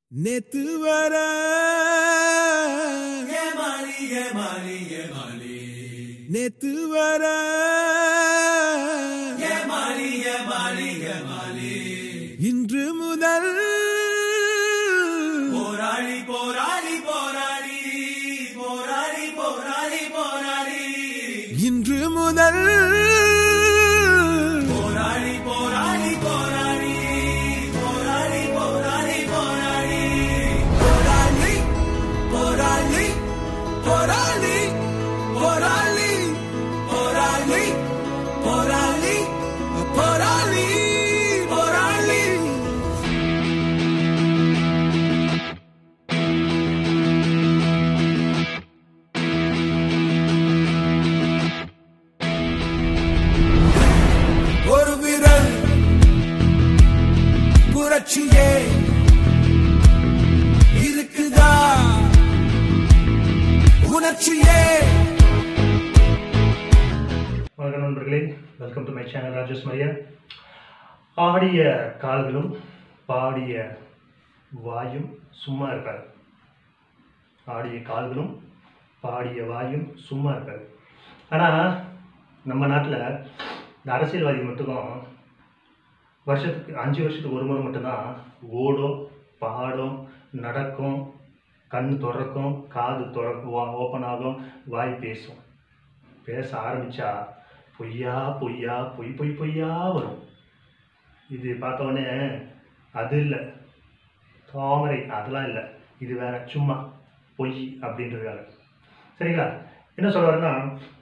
நேத்து வர ஏமாளி ஏமாளி ஏமாளி நேத்து வர ஏமாளி ஏமாளி ஏமாளி இன்று முதல் போராளி போராளி போராளி போராளி போராளி போராளி இன்று முதல் போராளி போராளி போராளி போராளி போராளி போராளி போராளி போராளி போராளி போராளி போராளி போராளி போராளி போராளி ஒரு விரல் புரட்சியே இருக்குதா உணர்ச்சியே வணக்கம் நண்பர்களே welcome to my channel Rajesh Maria ஆடிய கால்களும் பாடிய வாயும் சும்மா இருக்காது ஆடிய கால்களும் பாடிய வாயும் சும்மா இருக்காது ஆனால் நம்ம நாட்டில் இந்த அரசியல்வாதி மட்டும் வருஷத்துக்கு அஞ்சு வருஷத்துக்கு ஒரு முறை மட்டும்தான் ஓடும் பாடும் நடக்கும் கண் திறக்கும் காது திறக்கும் ஓப்பன் ஆகும் வாய் பேசும் பேச ஆரம்பிச்சா பொய்யா பொய்யா பொய் பொய் பொய்யா வரும் இது பார்த்தோன்னே அது இல்லை தாமரை அதெல்லாம் இல்லை இது வேற சும்மா பொய் அப்படின்றதுக்காக சரிங்களா என்ன சொல்றாருன்னா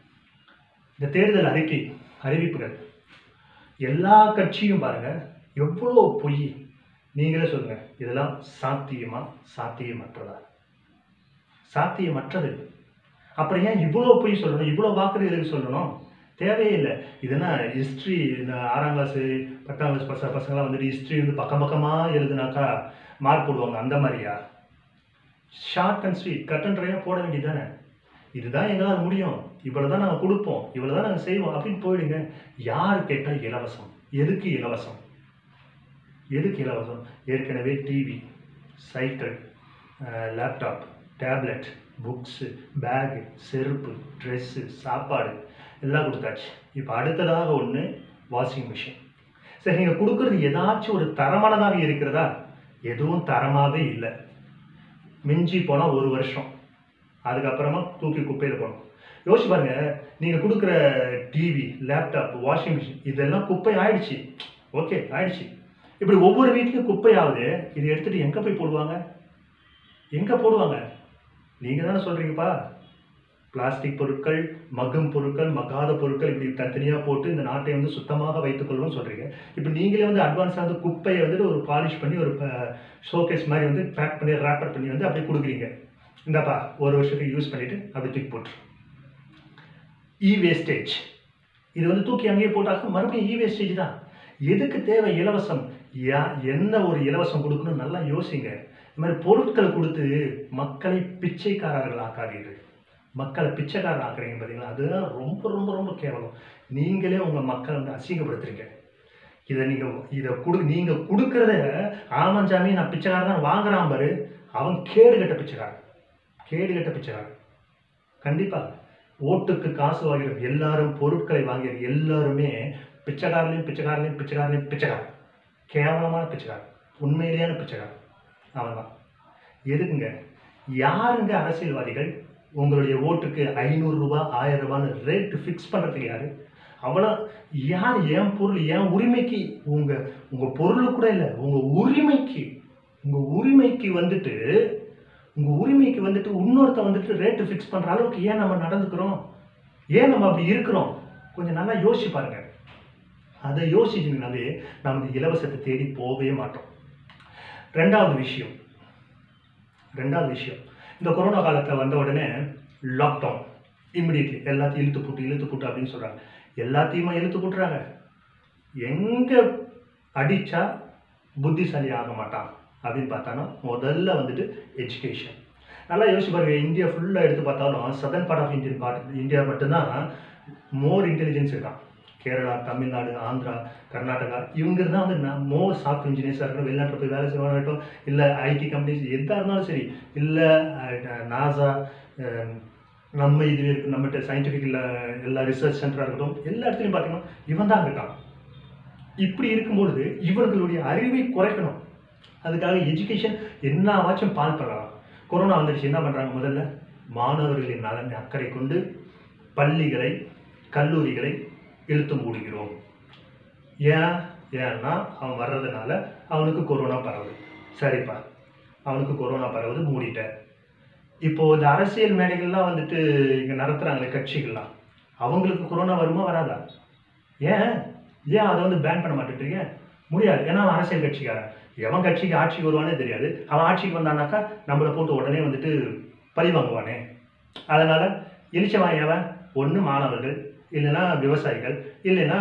இந்த தேர்தல் அறிக்கை அறிவிப்புகள் எல்லா கட்சியும் பாருங்க எவ்வளோ பொய் நீங்களே சொல்லுங்க இதெல்லாம் சாத்தியமா சாத்தியமற்றதா சாத்தியமற்றது அப்புறம் ஏன் இவ்வளோ பொய் சொல்லணும் இவ்வளோ வாக்குறுதிகளுக்கு சொல்லணும் தேவையில்லை இதுனா ஹிஸ்ட்ரி இந்த ஆறாம் கிளாஸு பத்தாம் கிளாஸ் பச பசங்களாம் வந்துட்டு ஹிஸ்ட்ரி வந்து பக்கம் பக்கமாக எழுதுனாக்கா மார்க் போடுவாங்க அந்த மாதிரியா short and sweet cut and ட்ரையாக போட வேண்டியது தானே இதுதான் எங்களால் முடியும் இவ்வளோ தான் நாங்கள் கொடுப்போம் இவ்வளோ தான் நாங்கள் செய்வோம் அப்படின்னு போயிடுங்க யார் கேட்டால் இலவசம் எதுக்கு இலவசம் எதுக்கு இலவசம் ஏற்கனவே TV cycle laptop tablet books bag செருப்பு ட்ரெஸ்ஸு சாப்பாடு எல்லாம் கொடுத்தாச்சு இப்போ அடுத்ததாக ஒன்று வாஷிங் மிஷின் சரி நீங்கள் கொடுக்குறது ஏதாச்சும் ஒரு தரமானதாக இருக்கிறதா எதுவும் தரமாகவே இல்லை மிஞ்சி போனால் ஒரு வருஷம் அதுக்கப்புறமா தூக்கி குப்பையில் போகணும் யோசிச்சு பாருங்க நீங்கள் கொடுக்குற டிவி லேப்டாப் வாஷிங் மிஷின் இதெல்லாம் குப்பை ஆயிடுச்சு ஓகே ஆயிடுச்சு இப்படி ஒவ்வொரு வீட்லையும் குப்பை ஆகுது இதை எடுத்துட்டு எங்கே போய் போடுவாங்க எங்கே போடுவாங்க நீங்கள் தானே சொல்கிறீங்கப்பா பிளாஸ்டிக் பொருட்கள் மக்கும் பொருட்கள் மக்காத பொருட்கள் இப்படி தனித்தனியாக போட்டு இந்த நாட்டை வந்து சுத்தமாக வைத்துக்கொள்ளணும்னு சொல்கிறீங்க இப்போ நீங்களே வந்து அட்வான்ஸாக வந்து குப்பையை வந்துட்டு ஒரு பாலிஷ் பண்ணி ஒரு ஷோகேஸ் மாதிரி வந்து பேக் பண்ணி ரேப்பர் பண்ணி வந்து அப்படியே கொடுக்குறீங்க இந்தாப்பா ஒரு வருஷத்துக்கு யூஸ் பண்ணிவிட்டு அப்படி தூக்கி போட்டுரு இ வேஸ்டேஜ் இது வந்து தூக்கி அங்கேயே போட்டாக்க மறுபடியும் இ வேஸ்டேஜ் தான் எதுக்கு தேவை இலவசம் யா என்ன ஒரு இலவசம் கொடுக்கணும் நல்லா யோசிங்க இந்த மாதிரி பொருட்கள் கொடுத்து மக்களை பிச்சைக்காரர்கள் ஆக்காதீர்கள் மக்களை பிச்சைக்காரர் ஆக்குறீங்க பார்த்தீங்களா அதுதான் ரொம்ப ரொம்ப ரொம்ப கேவலம் நீங்களே உங்கள் மக்களை வந்து அசிங்கப்படுத்துறீங்க இதை நீங்கள் இதை கொடு நீங்கள் கொடுக்குறத ஆமஞ்சாமி நான் பிச்சைக்காரன் தான் வாங்குறான் பாரு அவன் கேடு கட்ட பிச்சைக்காரன் கேடு கட்ட பிச்சைக்காரன் கண்டிப்பாக ஓட்டுக்கு காசு வாங்குற எல்லாரும் பொருட்களை வாங்கிற எல்லாருமே பிச்சைக்காரனையும் பிச்சைக்காரனையும் பிச்சைக்காரனையும் பிச்சைக்காரன் கேவலமான பிச்சைக்காரன் உண்மையிலேயான பிச்சைக்காரன் அவன் தான் எதுக்குங்க யாருங்க அரசியல்வாதிகள் உங்களுடைய ஓட்டுக்கு ஐநூறுரூபா ஆயிரம் ரூபான்னு ரேட்டு ஃபிக்ஸ் பண்ணுறதுக்கு யாரு அவ்வளோ யார் என் பொருள் என் உரிமைக்கு உங்கள் உங்கள் பொருள் கூட இல்லை உங்கள் உரிமைக்கு உங்கள் உரிமைக்கு வந்துட்டு உங்கள் உரிமைக்கு வந்துட்டு இன்னொருத்த வந்துட்டு ரேட்டு ஃபிக்ஸ் பண்ணுற அளவுக்கு ஏன் நம்ம நடந்துக்கிறோம் ஏன் நம்ம அப்படி இருக்கிறோம் கொஞ்சம் நல்லா யோசிச்சு பாருங்க அதை யோசிச்சிங்கனாவே நமக்கு இலவசத்தை தேடி போகவே மாட்டோம் ரெண்டாவது விஷயம் ரெண்டாவது விஷயம் இந்த கொரோனா காலத்தில் வந்த உடனே லாக்டவுன் இமிடியட்லி எல்லாத்தையும் இழுத்து போட்டு இழுத்து போட்டு அப்படின்னு சொல்கிறாங்க எல்லாத்தையுமா இழுத்து போட்டுறாங்க எங்கே அடித்தா புத்திசாலி ஆக மாட்டான் அப்படின்னு பார்த்தானா முதல்ல வந்துட்டு எஜுகேஷன் நல்லா யோசிச்சு பாருங்க இந்தியா ஃபுல்லாக எடுத்து பார்த்தாலும் southern part of Indian part India மட்டும்தான் மோர் இன்டெலிஜென்ஸ் இருக்கான் கேரளா தமிழ்நாடு ஆந்திரா கர்நாடகா இவங்க தான் வந்து மோர் சாஃப்ட் இன்ஜினியர்ஸாக இருக்கட்டும் வெளிநாட்டில் போய் வேலை செய்வாங்கட்டும் இல்லை ஐடி கம்பெனிஸ் எதாக இருந்தாலும் சரி இல்லை நாசா நம்ம இது இருக்கு நம்மகிட்ட சயின்டிஃபிக் எல்லா ரிசர்ச் சென்டராக இருக்கட்டும் எல்லா இடத்துலையும் பார்த்தீங்கன்னா இவன் தான் இருக்கான் இப்படி இருக்கும்பொழுது இவர்களுடைய அறிவை குறைக்கணும் அதுக்காக எஜுகேஷன் என்னவாச்சும் பால் பண்ணலாம் கொரோனா வந்துடுச்சு என்ன பண்ணுறாங்க முதல்ல மாணவர்களின் நலன் அக்கறை கொண்டு பள்ளிகளை கல்லூரிகளை இழுத்து மூடுகிறோம் ஏன் ஏன்னா அவன் வர்றதுனால அவனுக்கு கொரோனா பரவுது சரிப்பா அவனுக்கு கொரோனா பரவுது மூடிட்டேன் இப்போ இந்த அரசியல் மேடைகள்லாம் வந்துட்டு இங்கே நடத்துகிறாங்களே கட்சிகள்லாம் அவங்களுக்கு கொரோனா வருமா வராதா ஏன் ஏன் அதை வந்து பேன் பண்ண மாட்டேன்றீங்க முடியாது ஏன்னா அவன் அரசியல் கட்சிக்காரன் எவன் கட்சிக்கு ஆட்சிக்கு வருவானே தெரியாது அவன் ஆட்சிக்கு வந்தானாக்கா நம்மளை போட்டு உடனே வந்துட்டு பழி வாங்குவானே அதனால இழிச்சவன் எவன் ஒன்று மாணவர்கள் இல்லைன்னா விவசாயிகள் இல்லைன்னா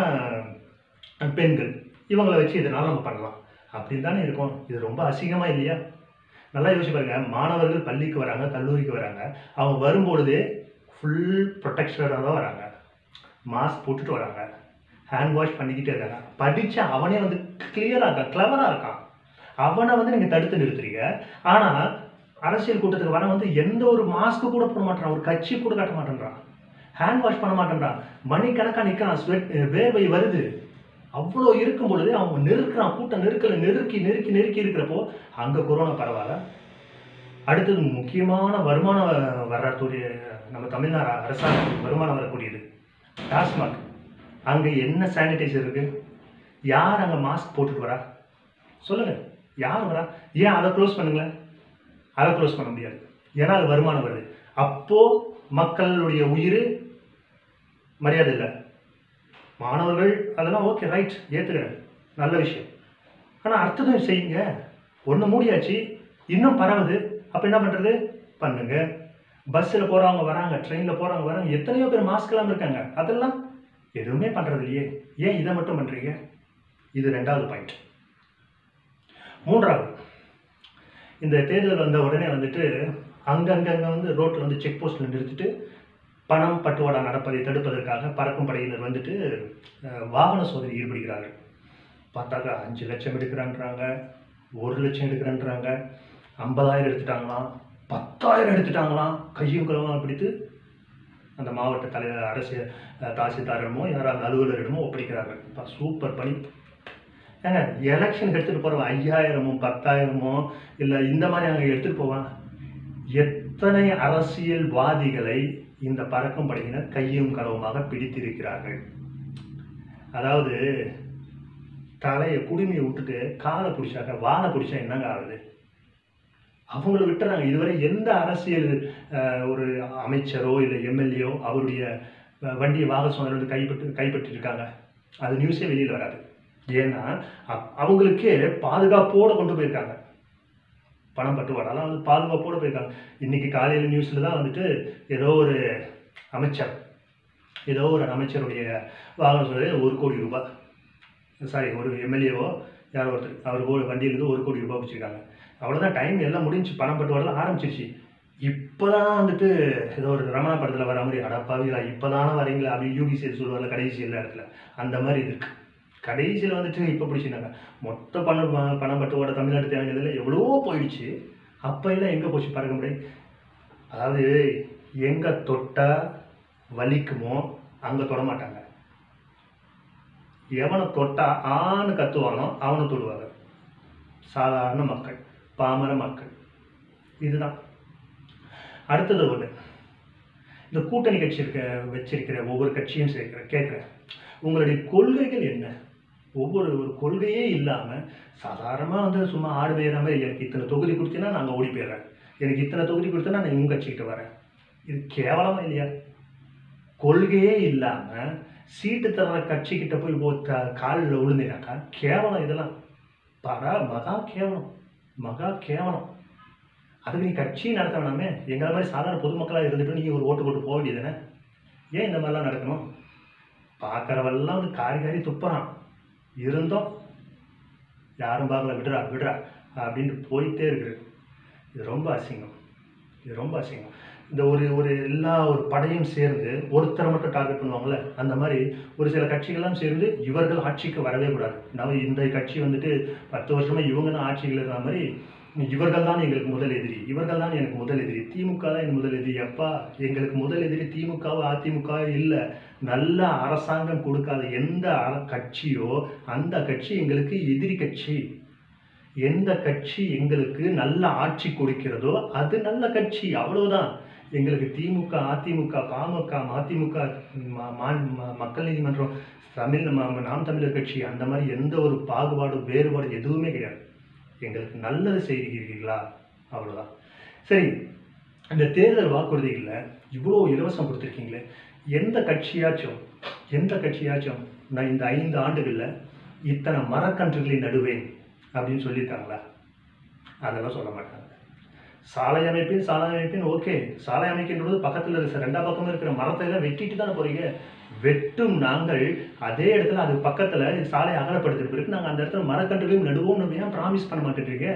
பெண்கள் இவங்களை வச்சு இதனால நம்ம பண்ணலாம் அப்படின்னு தானே இருக்கும் இது ரொம்ப அசிங்கமா இல்லையா நல்லா யோசிச்சு பாருங்க மாணவர்கள் பள்ளிக்கு வராங்க கல்லூரிக்கு வராங்க அவங்க வரும்பொழுதே ஃபுல் ப்ரொடெக்ஷனோட தான் வராங்க மாஸ்க் போட்டுட்டு வராங்க ஹேண்ட் வாஷ் பண்ணிக்கிட்டே இருக்காங்க படிச்ச அவனே வந்து கிளியராக இருக்கான் கிளவராக இருக்கான் அவனை வந்து நீங்கள் தடுத்து நிறுத்துறீங்க ஆனால் அரசியல் கூட்டத்துக்கு வர வந்து எந்த ஒரு மாஸ்க்கு கூட போட மாட்டேறான் ஒரு கட்சி கூட காட்ட மாட்டேன்றான் ஹேண்ட் வாஷ் பண்ண மாட்டேன்றான் மணிக்கணக்காக நிற்கிறான் ஸ்வெட் வேர்வை வருது அவ்வளோ இருக்கும் பொழுது அவங்க நெருக்கிறான் கூட்டம் நெருக்கல நெருக்கி நெருக்கி நெருக்கி இருக்கிறப்போ அங்கே கொரோனா பரவாயில்ல அடுத்தது முக்கியமான வருமானம் வ- வரக்கூடிய நம்ம தமிழ்நாடு அரசாங்கம் வருமானம் வரக்கூடியது டாஸ்மாக் அங்கே என்ன சானிடைசர் இருக்கு யார் அங்கே மாஸ்க் போட்டுட்டு வரா சொல்லுங்க யார் வரா ஏன் அதை க்ளோஸ் பண்ணுங்களேன் அதை க்ளோஸ் பண்ண முடியாது ஏன்னா அது வருமானம் வருது அப்போ மக்களுடைய உயிர் மரியாதை இல்லை மாணவர்கள் அதெல்லாம் ஓகே ரைட் ஏற்றுக்கிறேன் நல்ல விஷயம் ஆனால் அடுத்ததும் செய்யுங்க ஒன்று மூடியாச்சு இன்னும் பரவுது அப்போ என்ன பண்ணுறது பண்ணுங்க பஸ்ஸில் போகிறவங்க வராங்க ட்ரெயினில் போகிறவங்க வராங்க எத்தனையோ பேர் மாஸ்க் இல்லாமல் இருக்காங்க அதெல்லாம் எதுவுமே பண்ணுறது இல்லையே ஏன் இதை மட்டும் பண்ணுறீங்க இது ரெண்டாவது பாயிண்ட் மூன்றாவது இந்த தேர்தல் வந்த உடனே வந்துட்டு அங்கங்கங்க வந்து ரோட்டில் வந்து செக் போஸ்ட்டில் நிறுத்திட்டு பணம் பட்டுவாடா நடப்பதை தடுப்பதற்காக பறக்கும் படையினர் வந்துட்டு அஹ், வாகன சோதனை ஈடுபடுகிறார்கள் பார்த்தாக்கா அஞ்சு லட்சம் எடுக்கிறான்றாங்க ஒரு லட்சம் எடுக்கிறேன்றாங்க ஐம்பதாயிரம் எடுத்துட்டாங்களாம் பத்தாயிரம் எடுத்துட்டாங்களாம் கையும் களமாக பிடித்து அந்த மாவட்ட தலைவர் அரசு அஹ், தாசில்தாரிடமோ யாரோ அந்த அலுவலரிடமோ ஒப்படைக்கிறார்கள் அப்பா, சூப்பர் பணி ஏங்க எலெக்ஷனுக்கு எடுத்துகிட்டு போகிறவன் ஐயாயிரமோ பத்தாயிரமோ இல்லை இந்த மாதிரி அங்கே எடுத்துகிட்டு போவான் எத்தனை அரசியல்வாதிகளை இந்த பறக்கும் படையினர் கையும் களவுமாக பிடித்திருக்கிறார்கள் அதாவது தலையை குடுமையை விட்டுட்டு காலை பிடிச்சாக்க வாழை பிடிச்சா என்னங்க ஆகுது அவங்கள விட்டுறாங்க இதுவரை எந்த அரசியல் அஹ், ஒரு அமைச்சரோ இல்லை எம்எல்ஏோ அவருடைய அஹ், வண்டியை வாக சோதனை வந்து கைப்பற்று கைப்பற்றிருக்காங்க அது நியூஸே வெளியில் வராது ஏன்னா அப்- அவங்களுக்கே பாதுகாப்போடு கொண்டு போயிருக்காங்க பணம் பட்டுவாடாலாம் வந்து பாதுகாப்போடு போயிருக்காங்க இன்னைக்கு காலையில் நியூஸில் தான் வந்துட்டு ஏதோ ஒரு அமைச்சர் ஏதோ ஒரு அமைச்சருடைய வாகனம் சொல்லி ஒரு கோடி ரூபாய் சாரி ஒரு எம்எல்ஏவோ யாரோ ஒருத்தர் அவர் ஒரு வண்டியிலேருந்து ஒரு கோடி ரூபாய் வச்சுருக்காங்க அவ்வளோதான் டைம் எல்லாம் முடிஞ்சு பணம் பட்டுவாடலாம் ஆரம்பிச்சிருச்சு இப்போ தான் வந்துட்டு ஏதோ ஒரு ரமணா படத்தில் வர மாதிரி அடப்பாவீங்களா இப்போ தானே வரீங்களா அப்படி யூகி சேது சொல்லுவாங்க கடைசி எல்லா இடத்துல அந்த மாதிரி இது இருக்கு கடைசியில் வந்துட்டு இப்போ பிடிச்சிருந்தாங்க மொத்த பணம் ப- பணம் பட்டுவோட தமிழ்நாடு தேவையானதில் எவ்வளவோ போயிடுச்சு அப்போ எல்லாம் எங்கே போச்சு பறக்க முடியும் அதாவது எங்கே தொட்டா வலிக்குமோ அங்கே தொட மாட்டாங்க எவனை தொட்டா ஆன்னு கத்துவானோ அவனை தொடுவாங்க சாதாரண மக்கள் பாமர மக்கள் இதுதான் அடுத்தது ஒன்று இந்த கூட்டணி கட்சி இருக்க வச்சிருக்கிற ஒவ்வொரு கட்சியும் சேர்க்கிற கேட்குறேன் உங்களுடைய கொள்கைகள் என்ன ஒவ்வொரு ஒரு கொள்கையே இல்லாமல் சாதாரணமாக வந்து சும்மா ஆடு பெய்கிற மாதிரி எனக்கு இத்தனை தொகுதி கொடுத்தீங்கன்னா நாங்கள் ஓடி போயிடுறேன் எனக்கு இத்தனை தொகுதி கொடுத்தா நான் உங்கள் கட்சிக்கிட்ட வரேன் இது கேவலமா இல்லையா கொள்கையே இல்லாமல் சீட்டு தர்ற கட்சிக்கிட்ட போய் காலில் விழுந்தினாக்கா கேவலம் இதெல்லாம் பரா மகா கேவலம் மகா கேவலம் அதுக்கு நீ கட்சி நடத்த வேணாமே எங்களை மாதிரி சாதாரண பொதுமக்களாக இருந்துட்டு நீங்கள் ஒரு ஓட்டு போட்டு போக வேண்டியதுதானே ஏன் இந்த மாதிரிலாம் நடக்கணும் பார்க்குறவெல்லாம் வந்து காரி காரி துப்புறான் இருந்தோம் யாரும் பார்க்கல விடுறா விடுறா அப்படின்ட்டு போயிட்டே இருக்குது இது ரொம்ப அசிங்கம் இது ரொம்ப அசிங்கம் இந்த ஒரு ஒரு எல்லா ஒரு படையும் சேர்ந்து ஒருத்தரை மட்டும் டார்கெட் பண்ணுவாங்கல்ல அந்த மாதிரி ஒரு சில கட்சிகள்லாம் சேர்ந்து இவர்கள் ஆட்சிக்கு வரவே கூடாது நம்ம இந்த கட்சி வந்துட்டு பத்து வருஷமா இவங்க தான் ஆட்சியில் இருக்கிற மாதிரி இவர்கள் தான் எங்களுக்கு முதல் எதிரி இவர்கள் தான் எனக்கு முதல் எதிரி திமுக தான் எனக்கு முதல் எதிரி அப்பா எங்களுக்கு முதல் எதிரி திமுகவோ அதிமுக இல்லை நல்ல அரசாங்கம் கொடுக்காத எந்த அர- கட்சியோ அந்த கட்சி எங்களுக்கு எதிரி கட்சி எந்த கட்சி எங்களுக்கு நல்ல ஆட்சி கொடுக்கிறதோ அது நல்ல கட்சி அவ்வளவுதான் எங்களுக்கு திமுக அதிமுக பாமக மதிமுக ம- மா- ம- மக்கள் நீதிமன்றம் தமிழ் ம- நாம் தமிழர் கட்சி அந்த மாதிரி எந்த ஒரு பாகுபாடு வேறுபாடு எதுவுமே கிடையாது எங்களுக்கு நல்லது செய்கிறீர்களா அவ்வளவுதான் சரி இந்த தேர்தல் வாக்குறுதிகளில் இவ்வளோ இலவசம் கொடுத்துருக்கீங்களே எந்த கட்சியாச்சும் எந்த கட்சியாச்சும் நான் இந்த ஐந்து ஆண்டுகளில் இத்தனை மரக்கன்றுகளை நடுவேன் அப்படின்னு சொல்லியிருக்காங்களா அதெல்லாம் சொல்ல மாட்டாங்க சாலை அமைப்பின் சாலை அமைப்பின் ஓகே சாலை அமைக்கின்றது பக்கத்தில் இருக்கிற ரெண்டா பக்கமும் இருக்கிற மரத்தை எல்லாம் வெட்டிட்டு தானே போறீங்க வெட்டும் நாங்கள் அதே இடத்துல அது பக்கத்தில் சாலை அகலப்படுத்தின பிறகு நாங்கள் அந்த இடத்துல மரக்கன்றுகளையும் நடுவோம்னு ஏன் ப்ராமிஸ் பண்ண மாட்டேன்றீங்க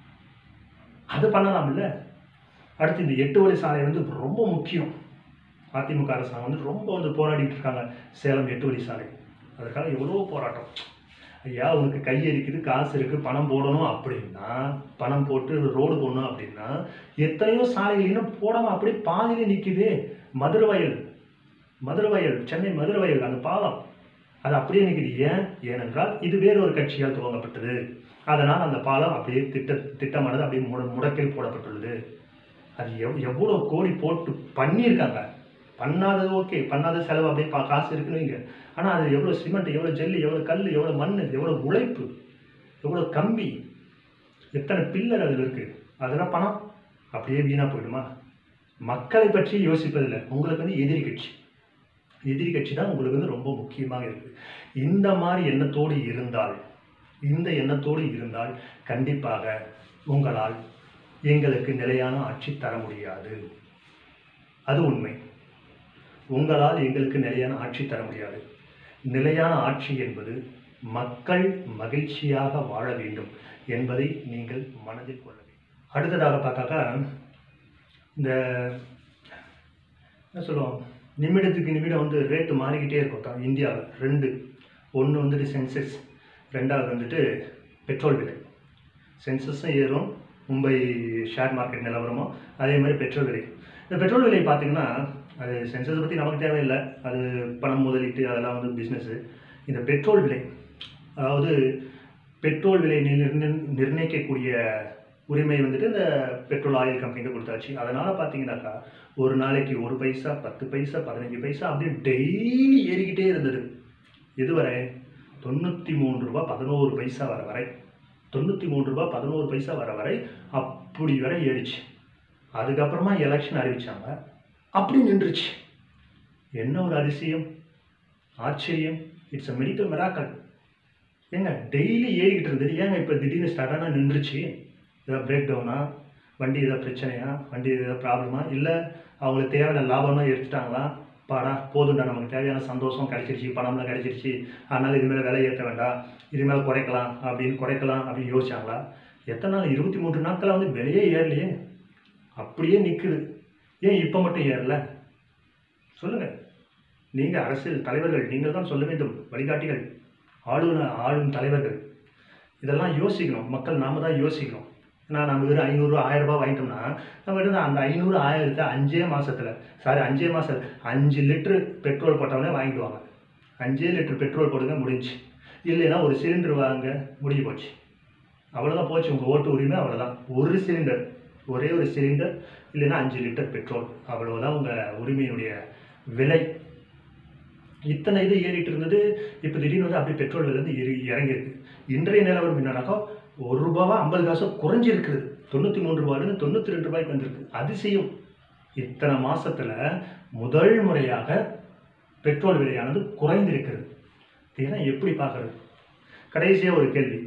அது பண்ணலாம்ல அடுத்து இந்த எட்டு வழி சாலை வந்து ரொம்ப முக்கியம் அதிமுக அரசாங்கம் வந்து ரொம்ப வந்து போராடிட்டு இருக்காங்க சேலம் எட்டு வழி சாலை அதற்காக எவ்வளோ போராட்டம் ஐயா உனக்கு கை இருக்குது காசு இருக்குது பணம் போடணும் அப்படின்னா பணம் போட்டு ரோடு போடணும் அப்படின்னா எத்தனையோ சாலைகள் இன்னும் போடாமல் அப்படியே பாதியிலே நிற்குது மதுரவயல் மதுரவயல் சென்னை மதுரவயல் அந்த பாலம் அது அப்படியே நிற்குது ஏன் ஏனென்றால் இது வேறொரு கட்சியால் துவங்கப்பட்டது அதனால் அந்த பாலம் அப்படியே திட்ட திட்டமானது அப்படியே முட முடக்கில் போடப்பட்டுள்ளது அது எவ் எவ்வளோ கோடி போட்டு பண்ணியிருக்காங்க பண்ணாதது ஓகே பண்ணாத செலவு அப்படியே பா காசு இருக்குன்னு வைங்க ஆனால் அது எவ்வளோ சிமெண்ட் எவ்வளோ ஜல்லி எவ்வளோ கல் எவ்வளோ மண் எவ்வளோ உழைப்பு எவ்வளோ கம்பி எத்தனை பில்லர் அதில் இருக்குது அதெல்லாம் பணம் அப்படியே வீணாக போயிடுமா மக்களை பற்றி யோசிப்பதில்லை உங்களுக்கு வந்து எதிரி கட்சி எதிரி கட்சி தான் உங்களுக்கு வந்து ரொம்ப முக்கியமாக இருக்குது இந்த மாதிரி எண்ணத்தோடு இருந்தால் இந்த எண்ணத்தோடு இருந்தால் கண்டிப்பாக உங்களால் எங்களுக்கு நிலையான ஆட்சி தர முடியாது அது உண்மை உங்களால் எங்களுக்கு நிலையான ஆட்சி தர முடியாது நிலையான ஆட்சி என்பது மக்கள் மகிழ்ச்சியாக வாழ வேண்டும் என்பதை நீங்கள் மனதில் கொள்ள வேண்டும் அடுத்ததாக பார்த்தாக்கா இந்த என்ன சொல்லுவோம் நிமிடத்துக்கு நிமிடம் வந்து ரேட்டு மாறிக்கிட்டே இருக்கும் தான் இந்தியாவில் ரெண்டு ஒன்று வந்துட்டு சென்செக்ஸ் ரெண்டாவது வந்துட்டு பெட்ரோல் விலை சென்சஸும் ஏறும் மும்பை ஷேர் மார்க்கெட் நிலவரமும் அதே மாதிரி பெட்ரோல் விலை இந்த பெட்ரோல் விலை பார்த்தீங்கன்னா அது சென்சஸ் பற்றி நமக்கு தேவையில்லை அது பணம் முதலீட்டு அதெல்லாம் வந்து பிஸ்னஸ்ஸு இந்த பெட்ரோல் விலை அதாவது பெட்ரோல் விலை நிர்ண- நிர்ணயிக்கக்கூடிய உரிமை வந்துட்டு இந்த பெட்ரோல் ஆயில் கம்பெனிக்கு கொடுத்தாச்சு அதனால் பார்த்தீங்கன்னாக்கா ஒரு நாளைக்கு ஒரு பைசா பத்து பைசா பதினஞ்சு பைசா அப்படியே டெய்லி ஏறிக்கிட்டே இருந்தது எதுவரை தொண்ணூற்றி மூணு ரூபா பதினோரு பைசா வர வரை தொண்ணூற்றி மூணு ரூபா பதினோரு பைசா வர வரை அப்படி வரை ஏறிச்சு அதுக்கப்புறமா எலெக்ஷன் அறிவிச்சாங்க அப்படி நின்றுச்சு என்ன ஒரு அதிசயம் ஆச்சரியம் இட்ஸ் அ மெடிக்கல் மிராக்கல் ஏங்க டெய்லி ஏறிக்கிட்டு இருந்தது ஏங்க இப்போ திடீர்னு சடனாக நின்றுச்சு ஏதாவது பிரேக் டவுனா வண்டி ஏதாவது பிரச்சனையா வண்டி ஏதாவது ப்ராப்ளமா இல்லை அவங்களுக்கு தேவையான லாபம்னா எடுத்துட்டாங்களா பாடா போதும்டா நமக்கு தேவையான சந்தோஷம் கிடைச்சிருச்சு பணம்லாம் கிடைச்சிருச்சு அதனால் இது மேலே விலை ஏற்ற வேண்டாம் இது மேலே குறைக்கலாம் அப்படின்னு குறைக்கலாம் அப்படின்னு யோசிச்சாங்களா எத்தனை நாள் இருபத்தி மூன்று நாட்களாக வந்து விலையே ஏறலையே அப்படியே நிற்குது ஏன் இப்போ மட்டும் ஏறல சொல்லுங்கள் நீங்கள் அரசியல் தலைவர்கள் நீங்கள் தான் சொல்ல வேண்டும் வழிகாட்டிகள் ஆளுநர் ஆளும் தலைவர்கள் இதெல்லாம் யோசிக்கணும் மக்கள் நாம தான் யோசிக்கணும் ஏன்னா நம்ம வெறும் ஐநூறு ஆயிரம் ரூபாய் வாங்கிட்டோம்னா நம்ம கிட்ட அந்த ஐநூறு ஆயிரத்தை அஞ்சே மாசத்துல சாரி அஞ்சே மாசம் அஞ்சு லிட்டரு பெட்ரோல் போட்டவனே வாங்கிடுவாங்க அஞ்சே லிட்டர் பெட்ரோல் போடுங்க முடிஞ்சு இல்லைன்னா ஒரு சிலிண்டர் வாங்க முடிஞ்சு போச்சு அவ்வளோதான் போச்சு உங்கள் ஓட்டு உரிமை அவ்வளோதான் ஒரு சிலிண்டர் ஒரே ஒரு சிலிண்டர் இல்லைன்னா அஞ்சு லிட்டர் பெட்ரோல் அவ்வளவுதான் உங்கள் உரிமையினுடைய விலை இத்தனை இது ஏறிட்டு இருந்தது இப்போ திடீர்னு வந்து அப்படியே பெட்ரோல் விலை வந்து இறங்கி இறங்கியிருக்கு இன்றைய நிலவரம் என்னன்னாக்கா ஒரு ரூபாவா ஐம்பது காசு குறைஞ்சிருக்குது தொண்ணூற்றி மூணு ரூபாயிலிருந்து தொண்ணூற்றி ரெண்டு ரூபாய்க்கு வந்திருக்கு அதிசயம் இத்தனை மாசத்துல முதல் முறையாக பெட்ரோல் விலையானது குறைந்திருக்கிறது இதெல்லாம் எப்படி பார்க்கறது கடைசியாக ஒரு கேள்வி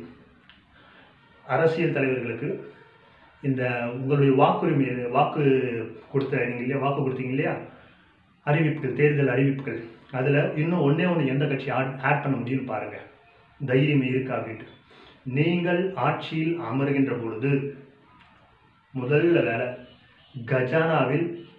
அரசியல் தலைவர்களுக்கு இந்த உங்களுடைய வாக்குரிமை வாக்கு கொடுத்த நீங்கள் இல்லையா வாக்கு கொடுத்தீங்க இல்லையா அறிவிப்புகள் தேர்தல் அறிவிப்புகள் அதில் இன்னும் ஒன்றே ஒன்று எந்த கட்சி ஆட் ஆட் பண்ண முடியும்னு பாருங்கள் தைரியம் இருக்கா அப்படின்ட்டு நீங்கள் ஆட்சியில் அமர்கின்ற பொழுது முதல்ல வேலை கஜானாவில்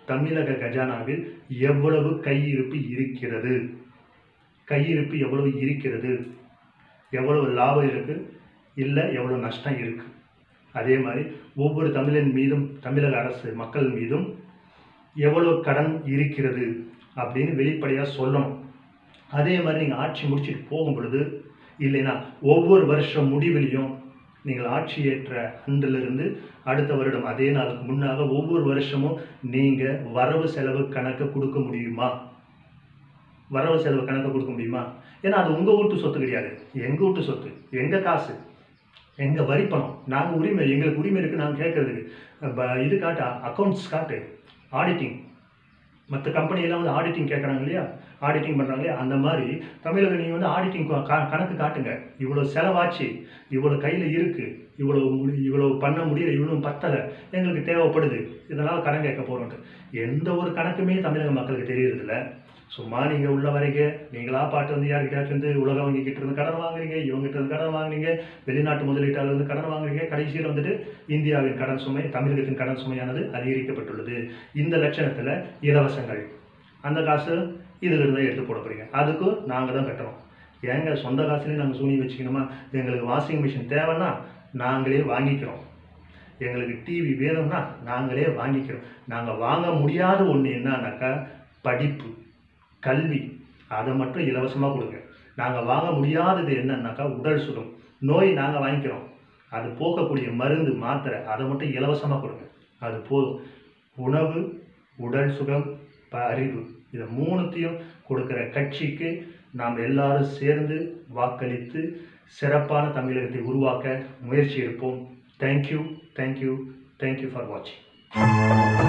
தமிழக கஜானாவில் எவ்வளவு கையிருப்பு இருக்கிறது கையிருப்பு எவ்வளவு இருக்கிறது எவ்வளவு லாபம் இருக்கு இல்லை எவ்வளவு நஷ்டம் இருக்கு அதே மாதிரி ஒவ்வொரு தமிழன் மீதும் தமிழக அரசு மக்கள் மீதும் எவ்வளவு கடன் இருக்கிறது அப்படின்னு வெளிப்படையாக சொல்லணும் அதே மாதிரி நீங்கள் ஆட்சி முடிச்சுட்டு போகும் பொழுது இல்லைன்னா ஒவ்வொரு வருஷம் முடிவிலையும் நீங்கள் ஆட்சி ஏற்ற அன்றிலிருந்து அடுத்த வருடம் அதே நாளுக்கு முன்னாக ஒவ்வொரு வருஷமும் நீங்கள் வரவு செலவு கணக்கு கொடுக்க முடியுமா வரவு செலவு கணக்கு கொடுக்க முடியுமா ஏன்னா அது உங்கள் வீட்டு சொத்து கிடையாது எங்கள் வீட்டு சொத்து எங்கள் காசு எங்கள் வரி பணம் நாங்கள் உரிமை எங்களுக்கு உரிமை இருக்குது நாங்கள் கேட்கறதுக்கு ப- இது காட்டு அக்கௌண்ட்ஸ் காட்டு ஆடிட்டிங் மற்ற கம்பெனியெல்லாம் வந்து ஆடிட்டிங் கேட்குறாங்க இல்லையா ஆடிட்டிங் பண்ணுறாங்க இல்லையா அந்த மாதிரி தமிழக நீங்கள் வந்து ஆடிட்டிங் கணக்கு காட்டுங்க இவ்வளோ செலவாச்சு இவ்வளோ கையில் இருக்குது இவ்வளோ முடி இவ்வளோ பண்ண முடியல இவ்வளோ பத்தலை எங்களுக்கு தேவைப்படுது இதனால் கடன் கேட்க போகிறோன்ட்டு எந்த ஒரு கணக்குமே தமிழக மக்களுக்கு தெரியறதில்ல சும்மா நீங்கள் உள்ள வரைக்க நீங்களா பாட்டு வந்து யாருக்கிட்டாச்சும் வந்து உலக வங்கி கிட்ட இருந்து கடன் வாங்குறீங்க இவங்ககிட்ட இருந்து கடன் வாங்குறீங்க வெளிநாட்டு முதலீட்டாளர் இருந்து கடன் வாங்குறீங்க கடைசியில் வந்துட்டு இந்தியாவின் கடன் சுமை தமிழகத்தின் கடன் சுமையானது அதிகரிக்கப்பட்டுள்ளது இந்த லட்சணத்தில் இலவசங்கள் அந்த காசு இதில் இருந்தால் எடுத்து போட போறீங்க அதுக்கும் நாங்கள் தான் கட்டணும் ஏங்க சொந்த காசுலேயே நாங்கள் சூனி வச்சுக்கணுமா எங்களுக்கு வாஷிங் மிஷின் தேவைன்னா நாங்களே வாங்கிக்கிறோம் எங்களுக்கு டிவி வேணும்னா நாங்களே வாங்கிக்கிறோம் நாங்கள் வாங்க முடியாத ஒன்று என்னன்னாக்கா படிப்பு கல்வி அதை மட்டும் இலவசமாக கொடுங்க நாங்கள் வாங்க முடியாதது என்னன்னாக்கா உடல் சுகம் நோய் நாங்கள் வாங்கிக்கிறோம் அது போக்கக்கூடிய மருந்து மாத்திரை அதை மட்டும் இலவசமாக கொடுங்க அது போதும் உணவு உடல் சுகம் ப- அறிவு இதை மூணுத்தையும் கொடுக்குற கட்சிக்கு நாம் எல்லாரும் சேர்ந்து வாக்களித்து சிறப்பான தமிழகத்தை உருவாக்க முயற்சி எடுப்போம் தேங்க்யூ தேங்க்யூ தேங்க்யூ ஃபார் வாட்சிங்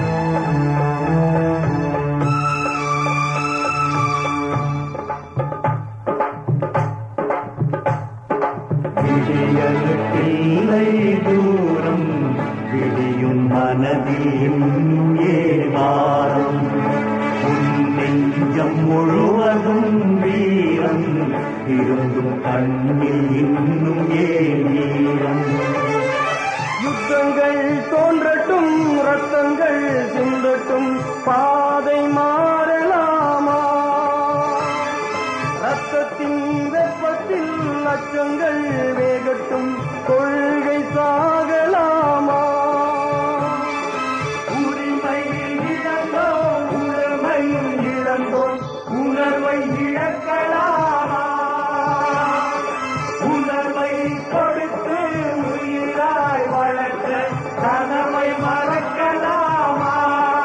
விடியலுக்கில்லை தூரம் விடியும் மனதில் இன்னும் ஏவாரம் உன் நெஞ்சம் முழுவதும் வீரம் இருந்தும் கண்ணில் இன்னும் ஏன் ஈரம் யுத்தங்கள் தோன்றட்டும் ரத்தங்கள் சிந்தட்டும் பாதை மாறலாமா ரத்தத்தின் வெப்பத்தில் அச்சங்கள் வேகட்டும் கொள்கை சாகலாமா உரிமை இழந்தோம் உணர்வை இழந்தோம் உணர்வை இழக்கலாமா உணர்வை கொடுத்து உயிராய் வளர்க்க கனவை மறக்கலாமா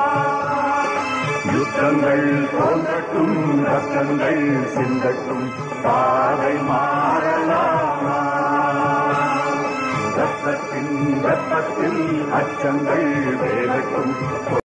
யுத்தங்கள் தோன்றட்டும் ரத்தங்கள் சிந்தட்டும் பாதை மாறலாமா ரத்தத்தின் வெப்பத்தில் அச்சங்கள் வேகட்டும்